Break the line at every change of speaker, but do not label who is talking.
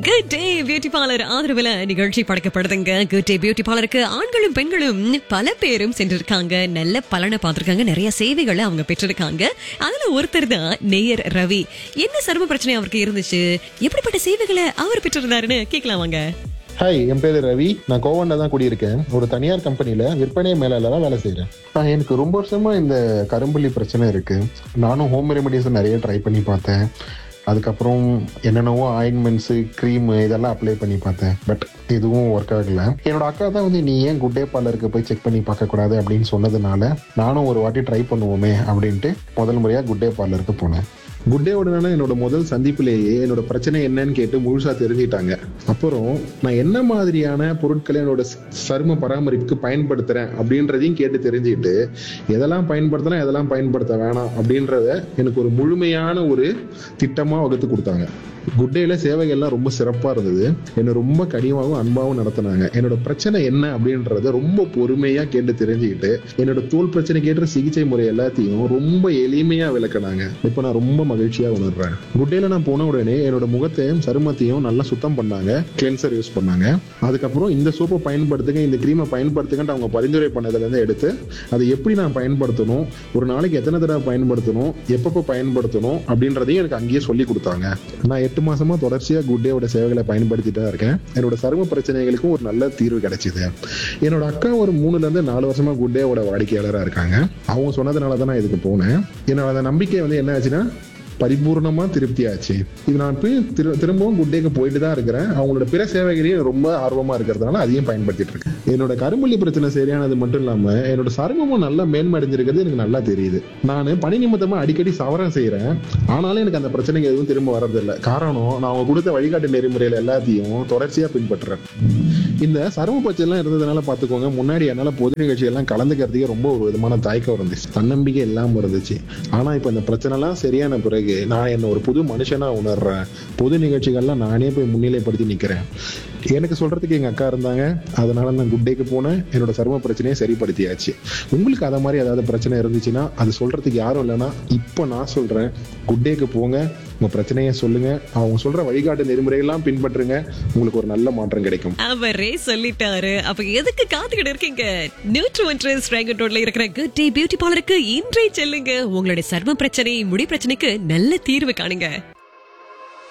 good day beauty parlour ஆதரவுல நிகழ்ச்சி படைக்கப்படுதுங்க குட் டே பியூட்டி பார்லருக்கு ஆண்களும் பெண்களும் பல பேரும் சென்றிருக்காங்க நல்ல பலனை பார்த்திருக்காங்க நிறைய சேவைகளை அவங்க பெற்றிருக்காங்க அதுல ஒருத்தர் தான் நேயர் ரவி என்ன சர்ம பிரச்சனை அவருக்கு இருந்துச்சு எப்படிப்பட்ட சேவைகளை அவர் பெற்றிருந்தாருன்னு கேட்கலாம் வாங்க
ஹாய் என் பேரு ரவி நான் கோவன்ல தான் குடியிருக்கேன் ஒரு தனியார் கம்பெனில விற்பனை மேலாளராக வேலை செய்கிறேன் எனக்கு ரொம்ப வருஷமா இந்த கரும்புள்ளி பிரச்சனை இருக்கு நானும் ஹோம் ரெமெடிஸ் நிறைய ட்ரை பண்ணி பார்த்தேன் அதுக்கப்புறம் என்னென்னவோ ஆயின்மெண்ட்ஸு க்ரீமு இதெல்லாம் அப்ளை பண்ணி பார்த்தேன் பட் எதுவும் ஒர்க் ஆகல என்னோட அக்கா தான் வந்து நீ ஏன் குட் டே பார்லருக்கு போய் செக் பண்ணி பார்க்கக்கூடாது அப்படின்னு சொன்னதுனால நானும் ஒரு வாட்டி ட்ரை பண்ணுவோமே அப்படின்ட்டு முதல் முறையாக குட் டே பார்லருக்கு போனேன் குட் டேவுடனான என்னோட முதல் சந்திப்பிலேயே என்னோட பிரச்சனை என்னன்னு கேட்டு முழுசா தெரிஞ்சுக்கிட்டாங்க அப்புறம் நான் என்ன மாதிரியான பொருட்களை என்னோட ச- சரும பராமரிப்புக்கு பயன்படுத்துறேன் அப்படின்றதையும் கேட்டு தெரிஞ்சுக்கிட்டு எதெல்லாம் பயன்படுத்தலாம் எதெல்லாம் பயன்படுத்த வேணாம் அப்படின்றத எனக்கு ஒரு முழுமையான ஒரு திட்டமா வகுத்து கொடுத்தாங்க குட் டேல சேவைகள்லாம் ரொம்ப சிறப்பா இருந்தது என்னை ரொம்ப கனிவாகவும் அன்பாகவும் நடத்தினாங்க என்னோட பிரச்சனை என்ன அப்படின்றத ரொம்ப பொறுமையா கேட்டு தெரிஞ்சுக்கிட்டு என்னோட தோல் பிரச்சனை கேட்ட சிகிச்சை முறை எல்லாத்தையும் ரொம்ப எளிமையா விளக்குனாங்க இப்போ நான் ரொம்ப மகிழ்ச்சியா உணர்றேன் குட் டேல நான் போன உடனே என்னோட முகத்தையும் சருமத்தையும் நல்லா சுத்தம் பண்ணாங்க கிளென்சர் யூஸ் பண்ணாங்க அதுக்கப்புறம் இந்த சோப்பை பயன்படுத்துங்க இந்த க்ரீமை பயன்படுத்துங்கன்ட்டு அவங்க பரிந்துரை பண்ணதுல இருந்து எடுத்து அதை எப்படி நான் பயன்படுத்தணும் ஒரு நாளைக்கு எத்தனை தடவை பயன்படுத்தணும் எப்பப்போ பயன்படுத்தணும் அப்படின்றதையும் எனக்கு அங்கேயே சொல்லி கொடுத்தாங்க நான் எட்டு மாசமா தொடர்ச்சியா குட் டேவோட சேவைகளை பயன்படுத்திட்டு தான் இருக்கேன் என்னோட சரும பிரச்சனைகளுக்கும் ஒரு நல்ல தீர்வு கிடைச்சிது என்னோட அக்கா ஒரு மூணுல இருந்து நாலு வருஷமா குட் டேவோட வாடிக்கையாளராக இருக்காங்க அவங்க சொன்னதுனால தான் நான் இதுக்கு போனேன் என்னோட அந்த நம்பிக்கை வந்து என்ன ஆச்சுன்னா பரிபூர்ணமா திருப்தி ஆச்சு இது நான் போய் திரு திரும்பவும் குட் டேக்கு போயிட்டு தான் இருக்கிறேன் அவங்களோட பிற சேவைகளையும் ரொம்ப ஆர்வமா இருக்கிறதுனால அதையும் பயன்படுத்திட்டு இருக்கேன் என்னோட கரும்புள்ளி பிரச்சனை சரியானது மட்டும் இல்லாம என்னோட சருமமும் நல்லா மேன்மடைஞ்சிருக்கிறது எனக்கு நல்லா தெரியுது நான் பணி நிமித்தமா அடிக்கடி சவரம் செய்யறேன் ஆனாலும் எனக்கு அந்த பிரச்சனைக்கு எதுவும் திரும்ப வர்றதில்லை காரணம் நான் அவங்க கொடுத்த வழிகாட்டு நெறிமுறைகள் எல்லாத்தையும் தொடர்ச்சியா பின்பற்றுறேன் இந்த சரும பச்சை எல்லாம் இருந்ததுனால பாத்துக்கோங்க முன்னாடி என்னால பொது நிகழ்ச்சி எல்லாம் கலந்துக்கிறதுக்கே ரொம்ப ஒரு விதமான தயக்கம் இருந்துச்சு தன்னம்பிக்கை இல்லாம இருந்துச்சு ஆனா இப்ப இந்த பிரச்சனை எல்லாம் சரியான பிறகு நான் என்ன ஒரு புது மனுஷனா உணர்றேன் பொது நிகழ்ச்சிகள்லாம் நானே போய் முன்னிலைப்படுத்தி நிக்கிறேன் எனக்கு சொல்றதுக்கு எங்க அக்கா இருந்தாங்க அதனால நான் குட் டேக்கு போனேன் என்னோட சரும பிரச்சனையை சரிப்படுத்தியாச்சு உங்களுக்கு அத மாதிரி ஏதாவது பிரச்சனை இருந்துச்சுன்னா அது சொல்றதுக்கு யாரும் இல்லைன்னா இப்போ நான் சொல்றேன் குட் டேக்கு போங்க உங்க பிரச்சனையை சொல்லுங்க அவங்க சொல்ற வழிகாட்டு நெறிமுறையெல்லாம் பின்பற்றுங்க உங்களுக்கு ஒரு நல்ல மாற்றம் கிடைக்கும்
அவரே சொல்லிட்டாரு அப்ப எதுக்கு காத்துக்கிட்டு இருக்கீங்க நியூட்ரு ஒன்று ஸ்ட்ரைகன் ரோட்ல இருக்கிற குட் டே பியூட்டி பார்லருக்கு இன்றே செல்லுங்க உங்களுடைய சர்ம பிரச்சனை முடி பிரச்சனைக்கு நல்ல தீர்வு காணுங்க